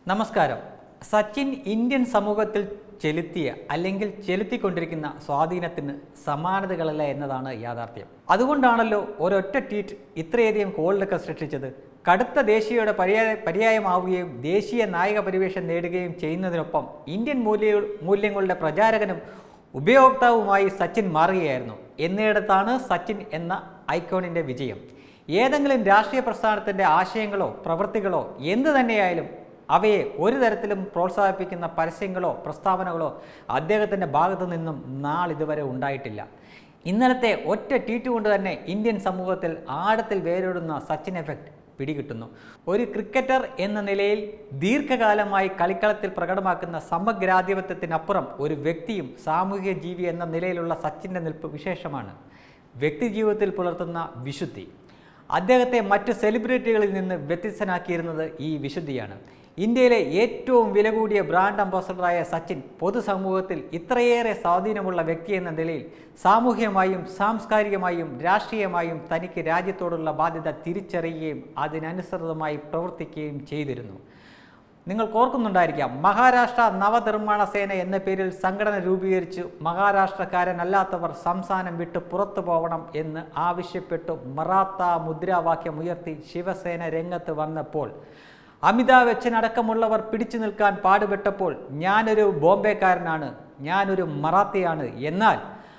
നമസ്കാരം സച്ചിൻ ഇന്ത്യൻ സമൂഹത്തിൽ ചെലുത്തിയ അല്ലെങ്കിൽ ചെലുത്തിക്കൊണ്ടിരിക്കുന്ന സ്വാധീനത്തിന് സമാനതകളില്ല എന്നതാണ് യാഥാർത്ഥ്യം അതുകൊണ്ടാണല്ലോ ഒരൊറ്റ ട്വീറ്റ് ഇത്രയധികം കോളിലൊക്കെ സൃഷ്ടിച്ചത് കടുത്ത ദേശീയയുടെ പര്യായ പര്യായമാവുകയും ദേശീയ നായക പരിവേഷം നേടുകയും ചെയ്യുന്നതിനൊപ്പം ഇന്ത്യൻ മൂല്യ മൂല്യങ്ങളുടെ പ്രചാരകനും ഉപയോക്താവുമായി സച്ചിൻ മാറുകയായിരുന്നു എന്നിടത്താണ് സച്ചിൻ എന്ന ഐക്കോണിൻ്റെ വിജയം ഏതെങ്കിലും രാഷ്ട്രീയ പ്രസ്ഥാനത്തിൻ്റെ ആശയങ്ങളോ പ്രവൃത്തികളോ എന്തു തന്നെയായാലും അവയെ ഒരു തരത്തിലും പ്രോത്സാഹിപ്പിക്കുന്ന പരസ്യങ്ങളോ പ്രസ്താവനകളോ അദ്ദേഹത്തിൻ്റെ ഭാഗത്തു നിന്നും നാളിതുവരെ ഉണ്ടായിട്ടില്ല ഇന്നലത്തെ ഒറ്റ ട്വീറ്റ് കൊണ്ട് തന്നെ ഇന്ത്യൻ സമൂഹത്തിൽ ആഴത്തിൽ വേരോടുന്ന സച്ചിൻ എഫക്റ്റ് പിടികിട്ടുന്നു ഒരു ക്രിക്കറ്റർ എന്ന നിലയിൽ ദീർഘകാലമായി കളിക്കളത്തിൽ പ്രകടമാക്കുന്ന സമഗ്രാധിപത്യത്തിനപ്പുറം ഒരു വ്യക്തിയും സാമൂഹിക ജീവി എന്ന നിലയിലുള്ള സച്ചിൻ്റെ നിൽപ്പ് വിശേഷമാണ് വ്യക്തിജീവിതത്തിൽ പുലർത്തുന്ന വിശുദ്ധി അദ്ദേഹത്തെ മറ്റ് സെലിബ്രിറ്റികളിൽ നിന്ന് വ്യത്യസ്തനാക്കിയിരുന്നത് ഈ വിശുദ്ധിയാണ് ഇന്ത്യയിലെ ഏറ്റവും വില കൂടിയ ബ്രാൻഡ് അംബാസഡറായ സച്ചിൻ പൊതുസമൂഹത്തിൽ ഇത്രയേറെ സ്വാധീനമുള്ള വ്യക്തി എന്ന നിലയിൽ സാമൂഹ്യമായും സാംസ്കാരികമായും രാഷ്ട്രീയമായും തനിക്ക് രാജ്യത്തോടുള്ള ബാധ്യത തിരിച്ചറിയുകയും അതിനനുസൃതമായി പ്രവർത്തിക്കുകയും ചെയ്തിരുന്നു നിങ്ങൾക്ക് ഓർക്കുന്നുണ്ടായിരിക്കാം മഹാരാഷ്ട്ര നവനിർമ്മാണ സേന എന്ന പേരിൽ സംഘടന രൂപീകരിച്ച് മഹാരാഷ്ട്രക്കാരനല്ലാത്തവർ സംസ്ഥാനം വിട്ട് പുറത്തു പോകണം എന്ന് ആവശ്യപ്പെട്ടു മറാത്ത മുദ്രാവാക്യം ഉയർത്തി ശിവസേന രംഗത്ത് വന്നപ്പോൾ അമിതാഭ് ബച്ചൻ അടക്കമുള്ളവർ പിടിച്ചു നിൽക്കാൻ പാടുപെട്ടപ്പോൾ ഞാനൊരു ബോംബെക്കാരനാണ് ഞാനൊരു മറാത്തിയാണ് എന്നാൽ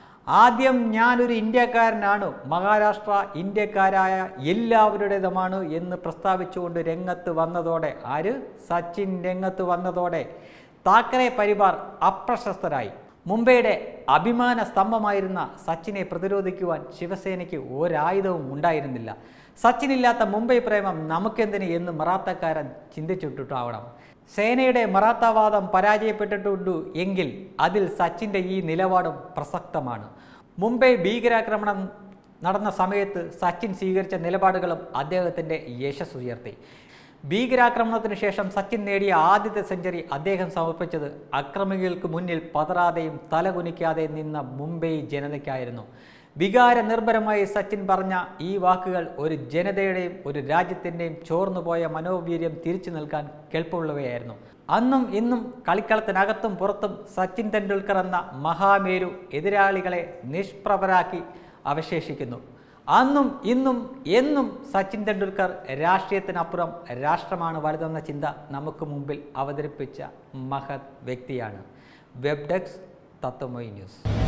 ആദ്യം ഞാനൊരു ഇന്ത്യക്കാരനാണ് മഹാരാഷ്ട്ര ഇന്ത്യക്കാരായ എല്ലാവരുടേതുമാണ് എന്ന് പ്രസ്താവിച്ചുകൊണ്ട് രംഗത്ത് വന്നതോടെ ആര് സച്ചിൻ രംഗത്ത് വന്നതോടെ താക്കറെ പരിവാർ അപ്രശസ്തരായി മുംബൈയുടെ അഭിമാന സ്തംഭമായിരുന്ന സച്ചിനെ പ്രതിരോധിക്കുവാൻ ശിവസേനയ്ക്ക് ഒരായുധവും ഉണ്ടായിരുന്നില്ല സച്ചിനില്ലാത്ത മുംബൈ പ്രേമം നമുക്കെന്തിന് എന്ന് മറാത്തക്കാരൻ ചിന്തിച്ചിട്ടിട്ടാവണം സേനയുടെ മറാത്തവാദം പരാജയപ്പെട്ടിട്ടുണ്ട് എങ്കിൽ അതിൽ സച്ചിൻ്റെ ഈ നിലപാടും പ്രസക്തമാണ് മുംബൈ ഭീകരാക്രമണം നടന്ന സമയത്ത് സച്ചിൻ സ്വീകരിച്ച നിലപാടുകളും അദ്ദേഹത്തിൻ്റെ യശസ് ഉയർത്തി ഭീകരാക്രമണത്തിന് ശേഷം സച്ചിൻ നേടിയ ആദ്യത്തെ സെഞ്ചുറി അദ്ദേഹം സമർപ്പിച്ചത് അക്രമികൾക്ക് മുന്നിൽ പതറാതെയും തലകുനിക്കാതെയും നിന്ന മുംബൈ ജനതയ്ക്കായിരുന്നു വികാര നിർഭരമായി സച്ചിൻ പറഞ്ഞ ഈ വാക്കുകൾ ഒരു ജനതയുടെയും ഒരു രാജ്യത്തിൻ്റെയും ചോർന്നുപോയ മനോവീര്യം തിരിച്ചു നൽകാൻ കെൽപ്പുള്ളവയായിരുന്നു അന്നും ഇന്നും കളിക്കളത്തിനകത്തും പുറത്തും സച്ചിൻ തെണ്ടുൽക്കർ എന്ന മഹാമേരു എതിരാളികളെ നിഷ്പ്രഭരാക്കി അവശേഷിക്കുന്നു അന്നും ഇന്നും എന്നും സച്ചിൻ തെണ്ടുൽക്കർ രാഷ്ട്രീയത്തിനപ്പുറം രാഷ്ട്രമാണ് വലുതെന്ന ചിന്ത നമുക്ക് മുമ്പിൽ അവതരിപ്പിച്ച മഹത് വ്യക്തിയാണ് വെബ് ഡെസ്ക് തത്വമൊഴി ന്യൂസ്